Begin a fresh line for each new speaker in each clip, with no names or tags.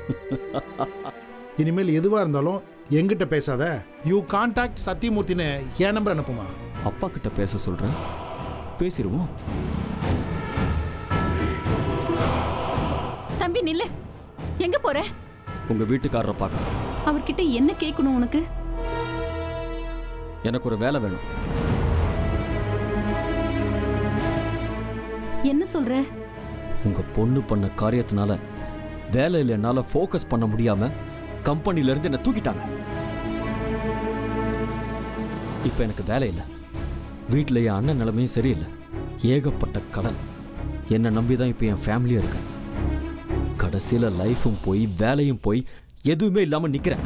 இனிமேல் எதுவாக இருந்தாலும் எங்கிட்ட பேசாத யூ கான்டாக்ட் சத்தியமூர்த்தின்னு என் நம்பர் அனுப்புமா
அப்பா கிட்ட பேச சொல்றேன் பேசிடுவோம்
தம்பி நில்லு எங்க போற
உங்க வீட்டுக்காரரை பார்க்க
அவர்கிட்ட என்ன கேட்கணும் உனக்கு
எனக்கு ஒரு வேலை வேணும்
என்ன சொல்ற
உங்க பொண்ணு பண்ண காரியத்தினால வேலையில் என்னால ஃபோக்கஸ் பண்ண முடியாம கம்பெனில இருந்து என்ன தூக்கிட்டாங்க இப்போ எனக்கு வேலை இல்லை வீட்டில் என் அண்ணன் நிலைமையும் சரியில்லை ஏகப்பட்ட கடன் என்னை நம்பி தான் இப்போ என் ஃபேமிலியும் இருக்கேன் கடைசியில் லைஃபும் போய் வேலையும் போய் எதுவுமே இல்லாமல் நிற்கிறேன்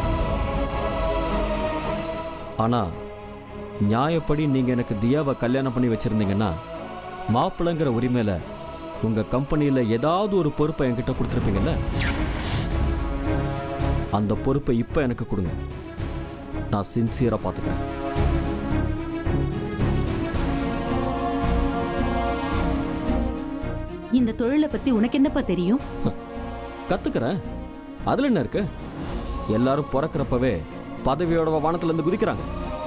ஆனால் நியாயப்படி நீங்கள் எனக்கு தியாவை கல்யாணம் பண்ணி வச்சுருந்தீங்கன்னா மாப்பிள்ளைங்கிற உரிமையில் உங்கள் கம்பெனியில் ஏதாவது ஒரு பொறுப்பை என்கிட்ட கொடுத்துருப்பீங்கல்ல அந்த பொறுப்பை இப்போ எனக்கு கொடுங்க நான் சின்சியராக பார்த்துக்கிறேன்
இந்த தொழிலை பத்தி உனக்கு என்னப்பா தெரியும்
கற்றுக்கிறேன் அதில் என்ன இருக்கு எல்லாரும் பிறக்கிறப்பவே பதவியோட வானத்துலேருந்து குதிக்கிறாங்க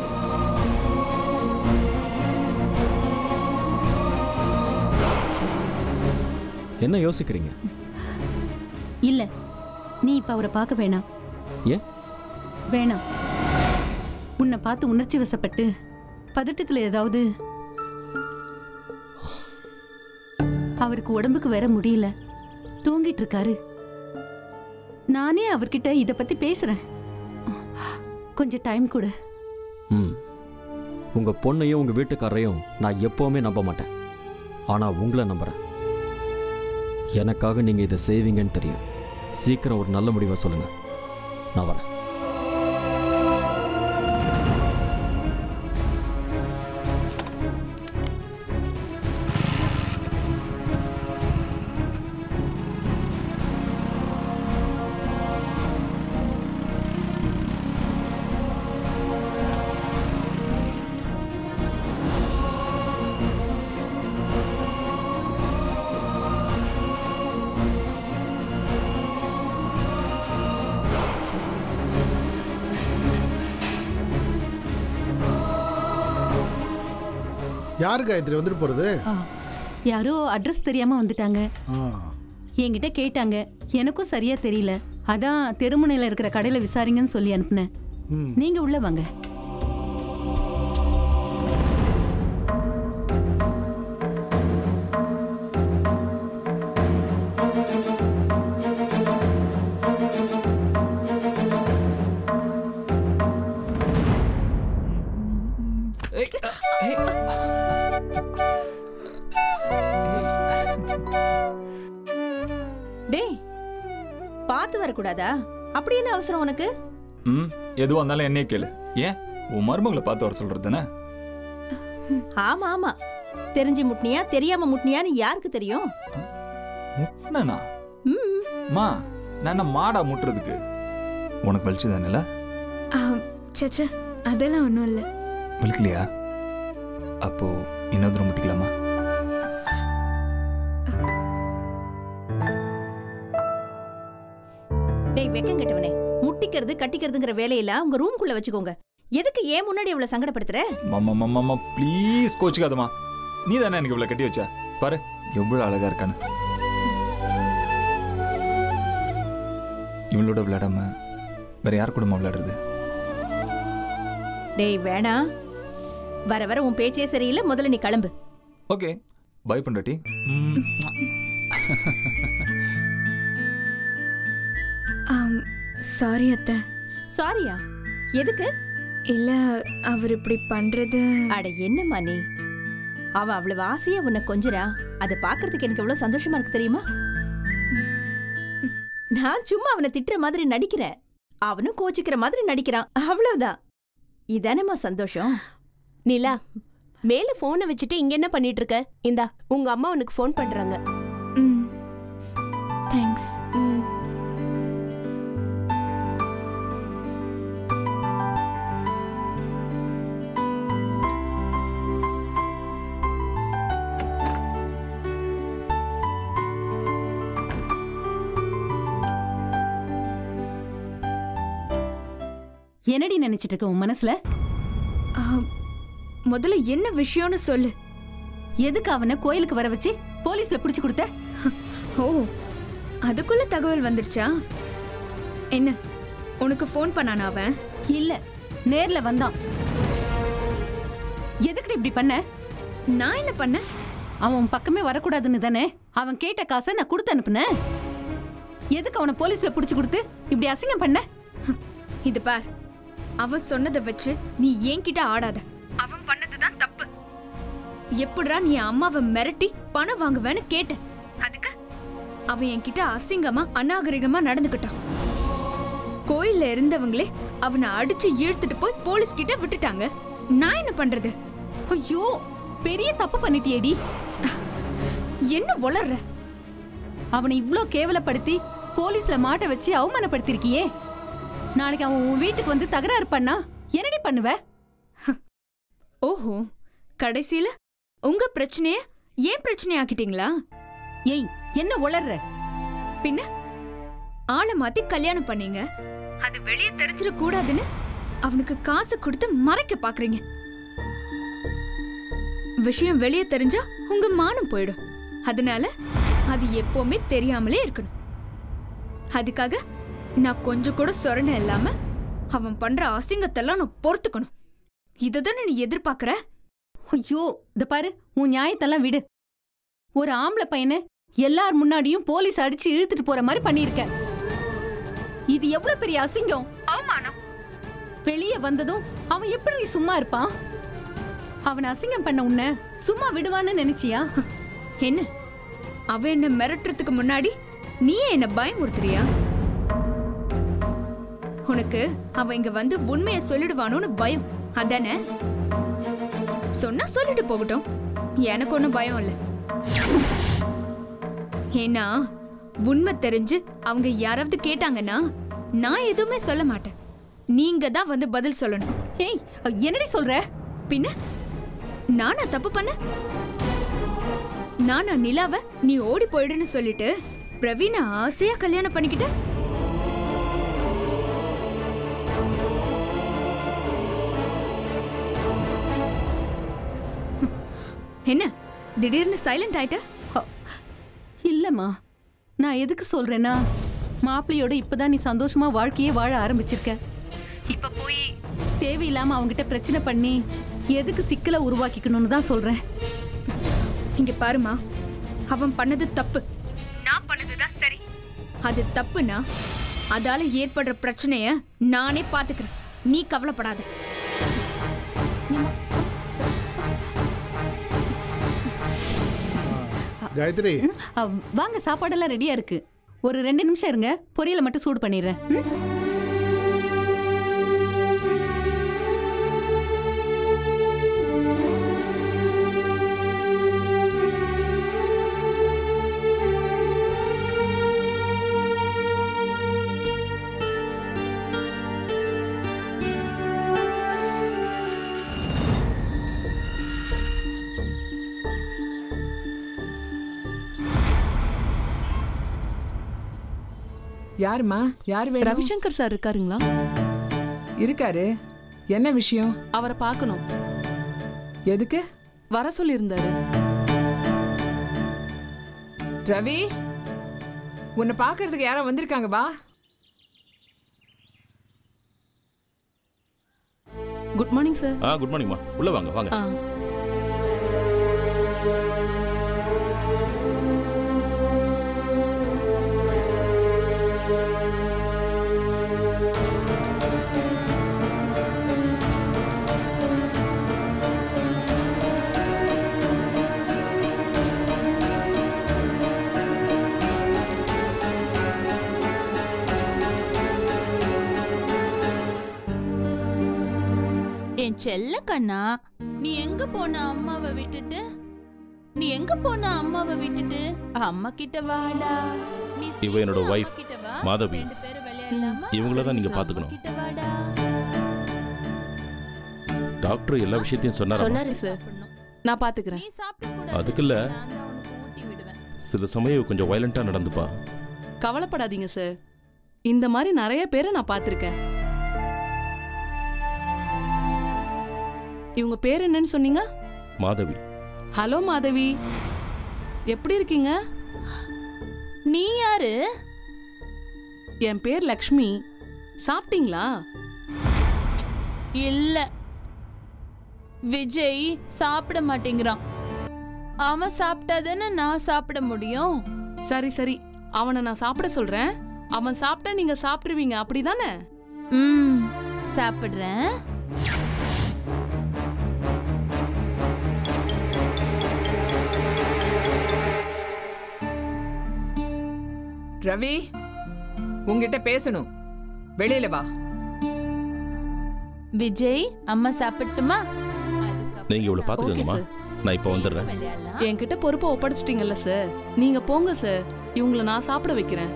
என்ன யோசிக்கிறீங்க
இல்ல நீ இப்ப அவரை பார்க்க வேணாம்
ஏன்
வேணாம் உன்னை பார்த்து உணர்ச்சி வசப்பட்டு பதட்டத்துல ஏதாவது அவருக்கு உடம்புக்கு வேற முடியல தூங்கிட்டு இருக்காரு நானே அவர்கிட்ட இத பத்தி பேசுறேன் கொஞ்சம் டைம் கொடு
ம் உங்கள் பொண்ணையும் உங்கள் வீட்டுக்காரரையும் நான் எப்போவுமே நம்ப மாட்டேன் ஆனால் உங்களை நம்புகிறேன் எனக்காக நீங்கள் இதை செய்வீங்கன்னு தெரியும் சீக்கிரம் ஒரு நல்ல முடிவை சொல்லுங்கள் நான் வரேன்
யாரு காயத்ரி வந்துட்டு போகிறது
ஆ, யாரோ அட்ரஸ் தெரியாம வந்துட்டாங்க
ஆ
என்கிட்ட கேட்டாங்க எனக்கும் சரியா தெரியல அதான் தெருமுனையில இருக்கிற கடையில விசாரிங்கன்னு சொல்லி அனுப்புனேன்
ம்
நீங்க உள்ள வாங்க
டேய் பார்த்து வரக்கூடாதா அப்படி என்ன அவசரம் உனக்கு
ம் எதுவாக இருந்தாலும் என்னையே கேளு ஏன் உன் மருமகளை பார்த்து வர சொல்கிறது தானே
ஆமா ஆமா தெரிஞ்சு முட்னியா தெரியாம முட்னியான்னு யாருக்கு தெரியும்
முட்டினா
ம்
மா நான் என்ன மாடா முட்டுறதுக்கு உனக்கு வலிச்சு தானேல
சச்ச அதெல்லாம் ஒன்றும் இல்லை
வலிக்கலையா அப்போ இன்னொரு தூரம் முட்டிக்கலாமா
டேய் வெக்கம் கெட்டவனே முட்டிக்கிறது கட்டிக்கிறதுங்கிற வேலையெல்லாம் உங்க ரூம்குள்ள வச்சுக்கோங்க எதுக்கு ஏன் முன்னாடி இவ்வளவு சங்கடப்படுத்துற
மம்மா மம்மா ப்ளீஸ் கோச்சிக்காதம்மா நீ தானே எனக்கு இவ்வளோ கட்டி வச்ச பாரு எவ்வளோ அழகா இருக்கான்னு இவளோட விளையாடாம வேற யார் கூடமா விளையாடுறது
டேய் வேணாம் வர வர உன் பேச்சே சரியில்லை முதல்ல நீ கிளம்பு
ஓகே பை பண்றாட்டி
சாரி அத்தை
சாரியா எதுக்கு
இல்லை அவர் இப்படி பண்ணுறது
அட என்னம்மா நீ அவ அவ்வளவு ஆசையா உன்னை கொஞ்சரா அதை பார்க்கறதுக்கு எனக்கு எவ்வளவு சந்தோஷமா இருக்கு தெரியுமா நான் சும்மா அவனை திட்டுற மாதிரி நடிக்கிறேன் அவனும் கோச்சிக்கிற மாதிரி நடிக்கிறான் அவ்வளவுதான் இதானம்மா சந்தோஷம்
நிலா மேல போனை வச்சுட்டு இங்க என்ன பண்ணிட்டு இருக்க இந்தா உங்க அம்மா உனக்கு ஃபோன் பண்றாங்க
ம் தேங்க்ஸ்
ம்.
என்னடி நினைச்சிட்டு இருக்க உன் மனசுல
ஆ, முதல்ல என்ன விஷயம்னு சொல்லு
எதுக்கு அவனை கோயிலுக்கு வர வச்சு போலீஸ்ல புடிச்சு கொடுத்த
ஓ அதுக்குள்ள தகவல் வந்துடுச்சா என்ன உனக்கு ஃபோன் பண்ணானா அவன்
இல்ல நேர்ல வந்தான் எதுக்குடி இப்படி பண்ண
நான் என்ன பண்ணேன்
அவன் உன் பக்கமே வரக்கூடாதுன்னு தானே அவன் கேட்ட காசை நான் கொடுத்து அனுப்புனேன் எதுக்கு அவனை போலீஸ்ல புடிச்சு கொடுத்து இப்படி அசிங்கம் பண்ண
இது பார் அவ சொன்னதை வச்சு நீ என்கிட்ட ஆடாத அவன் பண்ணதுதான் தப்பு எப்படிடா நீ அம்மாவை மிரட்டி பணம் வாங்குவேன்னு கேட்ட அதுக்கு அவன் என்கிட்ட அசிங்கமா அநாகரிகமா நடந்துக்கிட்டான் கோயில்ல இருந்தவங்களே அவனை அடிச்சு இழுத்துட்டு போய் போலீஸ் கிட்ட விட்டுட்டாங்க நான் என்ன பண்றது
ஐயோ பெரிய தப்பு பண்ணிட்டியேடி
என்ன வளர்ற
அவனை இவ்ளோ கேவலப்படுத்தி போலீஸ்ல மாட்ட வச்சு அவமானப்படுத்திருக்கியே நாளைக்கு அவன் உன் வீட்டுக்கு வந்து தகராறு பண்ணா என்னடி பண்ணுவ
ஓஹோ கடைசியில உங்க பிரச்சனைய ஏன் பிரச்சனை ஆக்கிட்டீங்களா
ஏய் என்ன உளர்ற
பின்ன ஆளை மாத்தி கல்யாணம் பண்ணீங்க அது வெளியே தெரிஞ்சிட கூடாதுன்னு அவனுக்கு காசு கொடுத்து மறைக்க பாக்குறீங்க விஷயம் வெளியே தெரிஞ்சா உங்க மானம் போயிடும் அதனால அது எப்பவுமே தெரியாமலே இருக்கணும் அதுக்காக நான் கொஞ்சம் கூட சொரணை இல்லாம அவன் பண்ற அசிங்கத்தெல்லாம் நான் பொறுத்துக்கணும் இததானே நீ எதிர்பார்க்கற
ஐயோ இந்த பாரு உன் நியாயத்தெல்லாம் விடு ஒரு ஆம்பளை பையனை எல்லார் முன்னாடியும் போலீஸ் அடிச்சு இழுத்துட்டு போற மாதிரி பண்ணிருக்க இது எவ்வளவு பெரிய அசிங்கம் அவமானம் வெளியே வந்ததும் அவன் எப்படி சும்மா இருப்பான் அவனை அசிங்கம் பண்ண உன்னை சும்மா விடுவான்னு நினைச்சியா
என்ன அவ என்ன மிரட்டுறதுக்கு முன்னாடி நீயே என்ன பயமுறுத்துறியா உனக்கு அவ இங்க வந்து உண்மையை சொல்லிடுவானோன்னு பயம் அதானே சொன்னா சொல்லிட்டு போகட்டும் எனக்கு ஒன்றும் பயம் இல்ல ஏன்னா உண்மை தெரிஞ்சு அவங்க யாராவது கேட்டாங்கன்னா நான் எதுவுமே சொல்ல மாட்டேன் நீங்க தான் வந்து பதில் சொல்லணும்
ஏய் என்னடி சொல்ற
பின்ன நானா தப்பு பண்ண நானா நிலாவ நீ ஓடி போயிடுன்னு சொல்லிட்டு பிரவீன ஆசையா கல்யாணம் பண்ணிக்கிட்ட ஹம், என்ன திடீர்னு சைலண்ட் ஆயிட்ட
இல்லம்மா நான் எதுக்கு சொல்றேன்னா மாப்பிள்ளையோட இப்பதான் நீ சந்தோஷமா வாழ்க்கையே வாழ ஆரம்பிச்சிருக்க இப்ப போய் தேவையில்லாம அவங்கிட்ட பிரச்சனை பண்ணி எதுக்கு சிக்கலை உருவாக்கிக்கணும்னு தான் சொல்றேன்
இங்க பாருமா அவன் பண்ணது தப்பு நான் பண்ணதுதான் சரி அது தப்புனா அதால ஏற்படுற பிரச்சனைய நானே பாத்துக்கிறேன் நீ கவலைப்படாத
காயத்ரி
அ, வாங்க சாப்பாடெல்லாம் ரெடியா இருக்கு ஒரு ரெண்டு நிமிஷம் இருங்க பொரியலை மட்டும் சூடு பண்ணிடுறேன் ம்?
யாரும்மா யார் வேணும்
ரவிசங்கர் சார் இருக்காருங்களா
இருக்காரு என்ன விஷயம்
அவரை பார்க்கணும்
எதுக்கு
வர சொல்லியிருந்தாரு
ரவி உன்னை பார்க்கறதுக்கு யாரோ வந்திருக்காங்க வா
குட் மார்னிங் சார்
ஆ குட் மார்னிங்மா உள்ள வாங்க வாங்க
ஆ
என் செல்ல கண்ணா நீ எங்க போன அம்மாவை விட்டுட்டு நீ எங்க போன அம்மாவை விட்டுட்டு அம்மா கிட்ட வாடா நீ
இவ என்னோட
சீக்கிரம்
wife,
அம்மா கிட்ட வா.
மாதவி.
ரெண்டு பேரும் விளையாடலாமா?
இவங்கள தான் நீங்க
அம்மா
பாத்துக்கணும்.
கிட்ட வாடா.
டாக்டர் எல்லா விஷயத்தையும் சொன்னாரா
சொன்னாரு சார் நான் பாத்துக்கிறேன்
நீ சாப்பிடக்கூடாது.
அதுக்கு இல்ல.
நான் தான் உனக்கு ஊட்டி விடுவேன்.
சில சமயம் கொஞ்சம் வயலண்டா நடந்துப்பா
கவலைப்படாதீங்க சார் இந்த மாதிரி நிறைய பேரை நான் பார்த்துருக்கேன் இவங்க பேர் என்னன்னு சொன்னீங்க
மாதவி
ஹலோ மாதவி எப்படி இருக்கீங்க
நீ யாரு
என் பேர் லக்ஷ்மி சாப்பிட்டீங்களா
இல்ல விஜய் சாப்பிட மாட்டேங்கிறான் அவன் சாப்பிட்டாதானே நான் சாப்பிட முடியும்
சரி சரி அவனை நான் சாப்பிட சொல்றேன் அவன் சாப்பிட்டா நீங்க சாப்பிட்டுருவீங்க அப்படிதானே
ம் சாப்பிடுறேன்
ரவி உங்ககிட்ட பேசணும் வெளியில வா
விஜய் அம்மா சாப்பிட்டுமா
நீங்க இவ்வளவு
ஓகே
பாத்துக்கோங்கம்மா
சார்
நான் இப்போ வந்துடுறேன்
என்கிட்ட பொறுப்பை ஒப்படைச்சிட்டீங்கல்ல சார் நீங்க போங்க சார் இவங்கள நான் சாப்பிட வைக்கிறேன்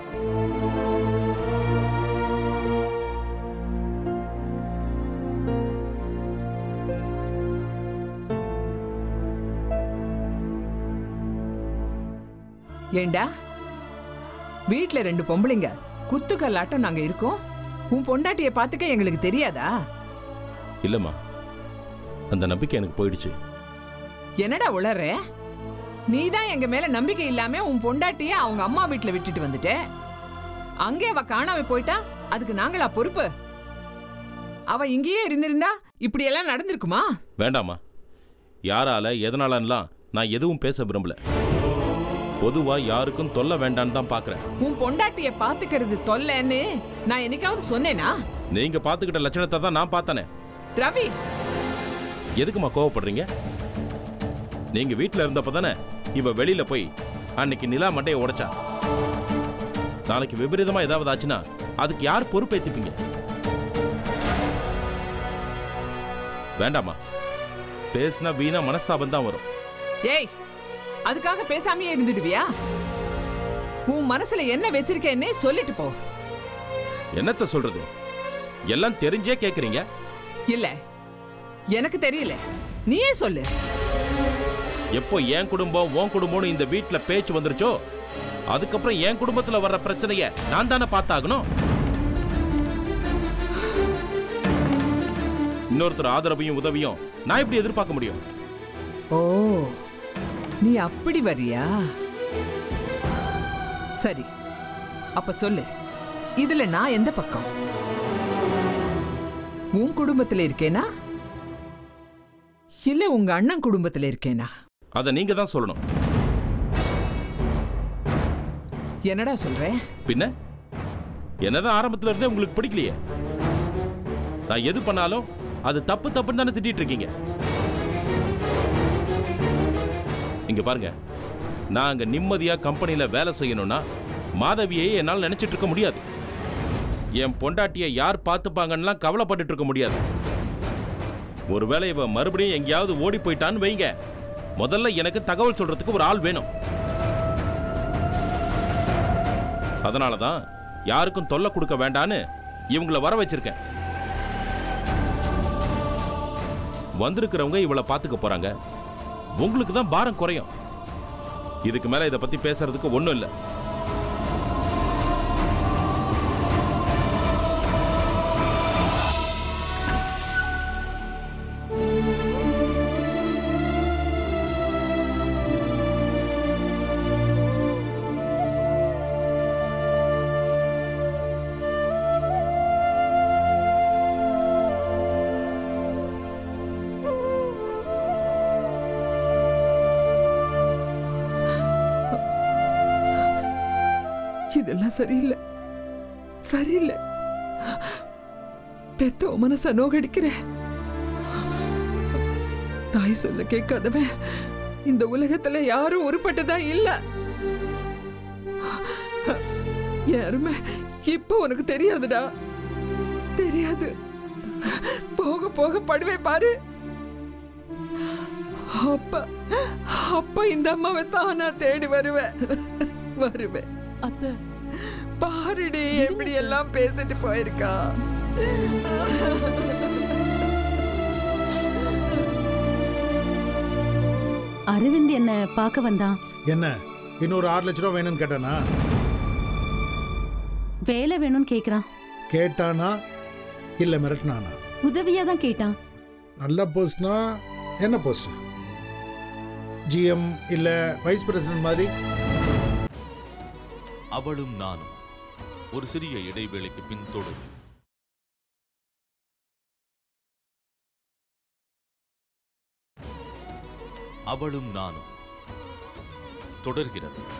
ஏண்டா வீட்ல ரெண்டு பொம்பளைங்க குத்துக்கல்லாட்டம் நாங்க இருக்கோம் உன் பொண்டாட்டிய பாத்துக்க எங்களுக்கு தெரியாதா
இல்லம்மா அந்த நம்பிக்கை எனக்கு போயிடுச்சு
என்னடா உளற நீ தான் எங்க மேல நம்பிக்கை இல்லாம உன் பொண்டாட்டிய அவங்க அம்மா வீட்ல விட்டுட்டு வந்துட்ட அங்கே அவ காணாம போயிட்டா அதுக்கு நாங்களா பொறுப்பு அவ இங்கேயே இருந்திருந்தா இப்படி எல்லாம் நடந்திருக்குமா
வேண்டாம்மா யாரால எதனாலலாம் நான் எதுவும் பேச விரும்பல பொதுவா யாருக்கும் தொல்ல வேண்டான்னு தான் பாக்குறேன்
உன் பொண்டாட்டிய பாத்துக்கிறது தொல்லைன்னு நான் என்னைக்காவது சொன்னேனா
நீங்க பாத்துக்கிட்ட லட்சணத்தை தான் நான் பார்த்தனே
ரவி
எதுக்குமா கோவப்படுறீங்க நீங்க வீட்ல இருந்தப்ப தானே இவ வெளியில போய் அன்னைக்கு நிலா மண்டையை உடைச்சா நாளைக்கு விபரீதமா ஏதாவது ஆச்சுன்னா அதுக்கு யார் பொறுப்பேத்துப்பீங்க வேண்டாமா பேசினா வீணா மனஸ்தாபம் தான் வரும்
ஏய் அதுக்காக பேசாமையே இருந்துடுவியா உன் மனசுல என்ன வச்சிருக்கேன்னு சொல்லிட்டு போ
என்னத்த சொல்றது எல்லாம் தெரிஞ்சே கேக்குறீங்க
இல்ல எனக்கு தெரியல நீயே சொல்லு
எப்போ என் குடும்பம் உன் குடும்பம்னு இந்த வீட்ல பேச்சு வந்துருச்சோ அதுக்கப்புறம் என் குடும்பத்துல வர்ற பிரச்சனைய நான் தானே பார்த்தாகணும் இன்னொருத்தர் ஆதரவையும் உதவியும் நான் எப்படி எதிர்பார்க்க முடியும்
ஓ நீ அப்படி வரியா சரி அப்ப சொல்லு இதுல நான் எந்த பக்கம் உன் குடும்பத்துல இருக்கேனா இல்ல உங்க அண்ணன் குடும்பத்துல இருக்கேனா
அதை நீங்க தான் சொல்லணும்
என்னடா சொல்ற
பின்ன என்னதான் ஆரம்பத்துல இருந்தே உங்களுக்கு பிடிக்கலையே நான் எது பண்ணாலும் அது தப்பு தப்புன்னு தானே திட்டிட்டு இருக்கீங்க இங்க பாருங்க நான் அங்க நிம்மதியா கம்பெனில வேலை செய்யணும்னா மாதவியை என்னால் நினைச்சிட்டு இருக்க முடியாது என் பொண்டாட்டியை யார் பார்த்துப்பாங்கன்னுலாம் கவலைப்பட்டுட்டு இருக்க முடியாது ஒருவேளை இவ மறுபடியும் எங்கேயாவது ஓடி போயிட்டான்னு வைங்க முதல்ல எனக்கு தகவல் சொல்றதுக்கு ஒரு ஆள் வேணும் அதனால தான் யாருக்கும் தொல்லை கொடுக்க வேண்டான்னு இவங்கள வர வச்சிருக்கேன் வந்திருக்கிறவங்க இவளை பார்த்துக்க போறாங்க உங்களுக்கு தான் பாரம் குறையும் இதுக்கு மேல இதை பத்தி பேசுறதுக்கு ஒண்ணும் இல்லை
இதெல்லாம் சரியில்லை சரியில்லை பெத்த மனச நோகடிக்கிற தாய் சொல்ல கேட்காதவன் இந்த உலகத்துல யாரும் உருப்பட்டதா இல்ல என் அருமை இப்ப உனக்கு தெரியாதுடா தெரியாது போக போக படுவே பாரு அப்ப அப்ப இந்த அம்மாவை தான் நான் தேடி வருவேன் வருவேன்
அத்தை
பாருடி எப்படி எல்லாம் பேசிட்டு போயிருக்கா
அரவிந்த் என்ன பார்க்க வந்தான்
என்ன இன்னொரு ஆறு லட்ச ரூபா வேணும்னு கேட்டானா
வேலை வேணும்னு கேக்குறான்
கேட்டானா இல்ல மிரட்டினானா
உதவியா தான் கேட்டான்
நல்ல போஸ்ட்னா என்ன போஸ்ட் ஜிஎம் இல்லை வைஸ் பிரசிடென்ட் மாதிரி
அவளும் நானும் ஒரு சிறிய இடைவேளைக்கு பின் தொடரும் அவளும் நானும் தொடர்கிறது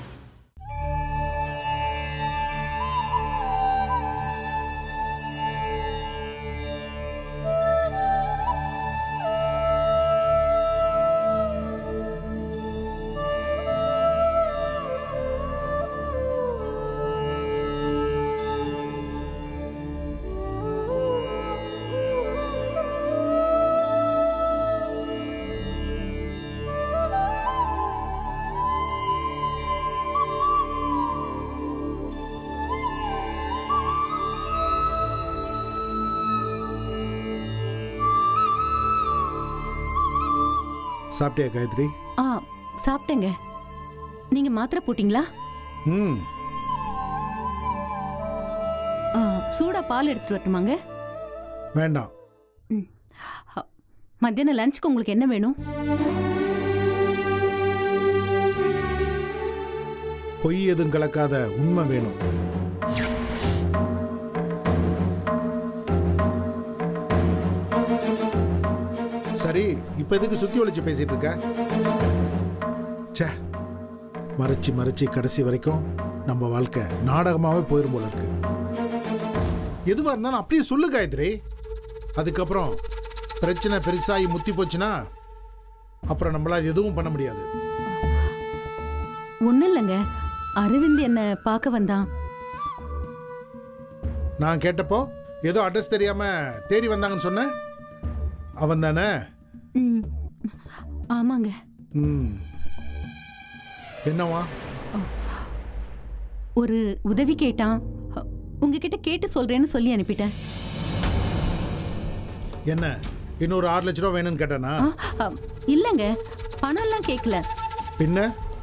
சாப்பிட்டியா காயத்ரி
ஆ சாப்பிட்டேங்க நீங்க மாத்திரை போட்டீங்களா
ம்
ஆ, சூடா பால் எடுத்துட்டு வரட்டுமாங்க
வேண்டாம்
அ, மத்தியானம் லஞ்சுக்கு உங்களுக்கு என்ன வேணும்
பொய் எதுவும் கலக்காத உண்மை வேணும் சரி இப்ப எதுக்கு சுத்தி ஒழிச்சு பேசிட்டு இருக்க ச்சே மறைச்சு மறைச்சு கடைசி வரைக்கும் நம்ம வாழ்க்கை நாடகமாவே போயிரும் போல இருக்கு எதுவா இருந்தாலும் அப்படியே சொல்லு காயத்ரி அதுக்கப்புறம் பிரச்சனை பெருசாகி முத்தி போச்சுன்னா அப்புறம் நம்மளால எதுவும் பண்ண முடியாது
ஒண்ணும் இல்லைங்க அரவிந்த் என்ன பார்க்க வந்தான்
நான் கேட்டப்போ ஏதோ அட்ரஸ் தெரியாம தேடி வந்தாங்கன்னு சொன்னேன் அவன் தானே
ம், ஆமாங்க
ம் என்னவா
ஒரு உதவி கேட்டான் அ, உங்ககிட்ட கேட்டு சொல்றேன்னு சொல்லி அனுப்பிட்டேன்
என்ன இன்னொரு ஆறு லட்ச ரூபா வேணும்னு கேட்டானா
ஆ, அ, இல்லைங்க பணம்லாம் கேட்கல
பின்ன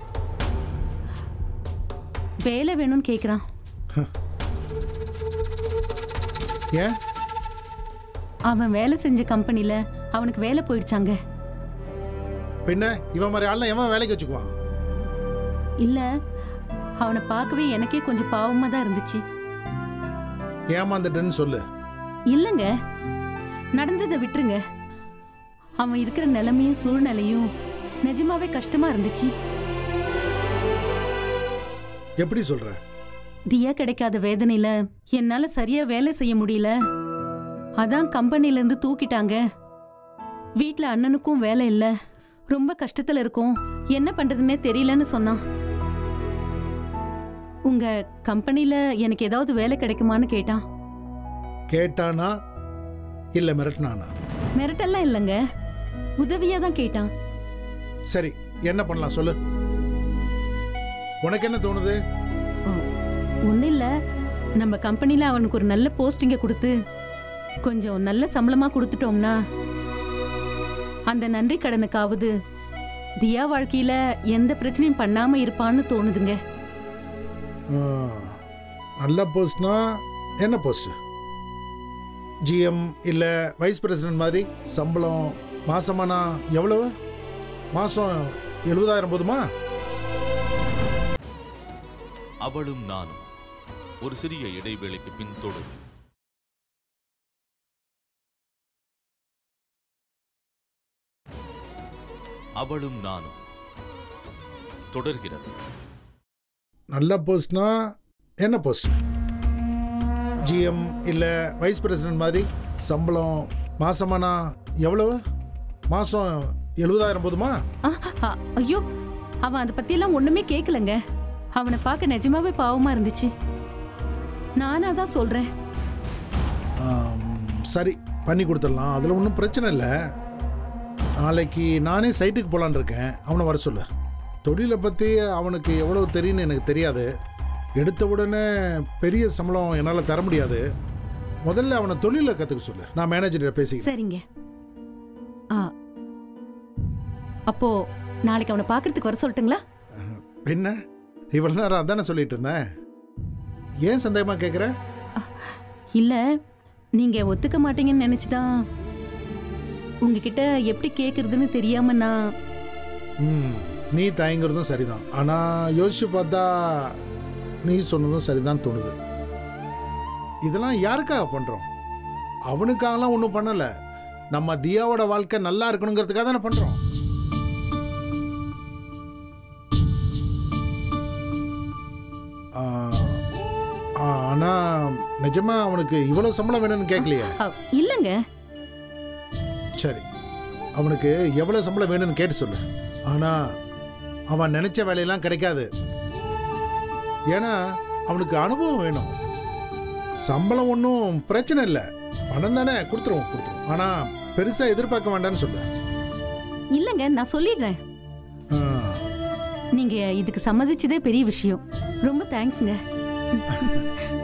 வேலை வேணும்னு கேட்குறான்
ஏன்
அவன் வேலை செஞ்ச கம்பெனில அவனுக்கு வேலை போயிடுச்சாங்க
பின்ன இவன் மாதிரி ஆள்லாம் எவன் வேலைக்கு வச்சுக்குவான்
இல்ல அவனை பார்க்கவே எனக்கே கொஞ்சம் பாவமா தான் இருந்துச்சு
ஏமாந்துட்டேன்னு சொல்லு
இல்லைங்க நடந்ததை விட்டுருங்க அவன் இருக்கிற நிலைமையும் சூழ்நிலையும் நிஜமாவே கஷ்டமா இருந்துச்சு
எப்படி சொல்ற
தியா கிடைக்காத வேதனையில என்னால சரியா வேலை செய்ய முடியல அதான் கம்பெனில இருந்து தூக்கிட்டாங்க வீட்ல அண்ணனுக்கும் வேலை இல்ல ரொம்ப கஷ்டத்துல இருக்கோம் என்ன பண்றதுன்னே தெரியலன்னு சொன்னான் உங்க கம்பெனில எனக்கு ஏதாவது வேலை கிடைக்குமான்னு கேட்டான்
கேட்டானா இல்ல மிரட்டினானா
மிரட்டெல்லாம் இல்லைங்க உதவியா தான் கேட்டான்
சரி என்ன பண்ணலாம் சொல்லு உனக்கு என்ன தோணுது
ஒன்றும் இல்லை நம்ம கம்பெனியில் அவனுக்கு ஒரு நல்ல போஸ்டிங்கை கொடுத்து கொஞ்சம் நல்ல சம்பளமாக கொடுத்துட்டோம்னா அந்த நன்றி கடனுக்காவது தியா வாழ்க்கையில எந்த பிரச்சனையும் பண்ணாம இருப்பான்னு தோணுதுங்க
ஆ, நல்ல போஸ்ட்னா என்ன போஸ்ட் ஜிஎம் இல்ல வைஸ் பிரசிடென்ட் மாதிரி சம்பளம் மாசமானா எவ்வளவு மாசம் எழுபதாயிரம் போதுமா
அவளும் நானும் ஒரு சிறிய இடைவேளைக்கு பின் தொடரும் அவளும் நானும் தொடர்கிறது
நல்ல போஸ்ட்னா என்ன போஸ்ட் ஜிஎம் இல்ல வைஸ் பிரசிடென்ட் மாதிரி சம்பளம் மாசமானா எவ்வளவு மாசம் எழுபதாயிரம் போதுமா
ஆ, ஆ, ஐயோ அவன் அதை பத்தியெல்லாம் ஒண்ணுமே கேட்கலங்க அவனை பார்க்க நிஜமாவே பாவமா இருந்துச்சு நானா தான் சொல்றேன்
ஆம், சரி பண்ணி கொடுத்துடலாம் அதில் ஒன்றும் பிரச்சனை இல்லை நாளைக்கு நானே சைட்டுக்கு போகலான்னு இருக்கேன் அவனை வர சொல்லு தொழிலை பற்றி அவனுக்கு எவ்வளோ தெரியும்னு எனக்கு தெரியாது எடுத்த உடனே பெரிய சம்பளம் என்னால் தர முடியாது முதல்ல அவனை தொழிலை கற்றுக்க சொல்லு நான் மேனேஜர்கிட்ட பேசிக்கிறேன்
சரிங்க ஆ அப்போ நாளைக்கு அவனை பார்க்கறதுக்கு வர சொல்லட்டுங்களா
என்ன இவ்வளோ நேரம் அதானே சொல்லிட்டு இருந்தேன் ஏன் சந்தேகமாக கேட்குற
இல்ல நீங்க ஒத்துக்க மாட்டீங்கன்னு நினைச்சுதான் உங்ககிட்ட எப்படி கேக்குறதுன்னு தெரியாம நான்
ம் நீ தயங்குறதும் சரிதான் ஆனால் யோசிச்சு பார்த்தா நீ சொன்னதும் சரிதான் தோணுது இதெல்லாம் யாருக்காக பண்ணுறோம் அவனுக்காகலாம் ஒன்றும் பண்ணலை நம்ம தியாவோட வாழ்க்கை நல்லா இருக்கணுங்கிறதுக்காக தானே பண்ணுறோம் ஆனால் நிஜமா அவனுக்கு இவ்வளோ சம்பளம் வேணும்னு கேட்கலையே
அ, இல்லைங்க
சரி அவனுக்கு எவ்வளோ சம்பளம் வேணும்னு கேட்டு சொல்லு ஆனால் அவன் நினைச்ச வேலையெல்லாம் கிடைக்காது ஏன்னா அவனுக்கு அனுபவம் வேணும் சம்பளம் ஒன்றும் பிரச்சனை இல்லை பணம் தானே கொடுத்துருவோம் கொடுத்துருவோம் ஆனால் பெருசாக எதிர்பார்க்க வேண்டாம்னு சொல்லு
இல்லைங்க நான் சொல்லிடுறேன்
ஆ,
நீங்க இதுக்கு சம்மதிச்சதே பெரிய விஷயம் ரொம்ப தேங்க்ஸ்ங்க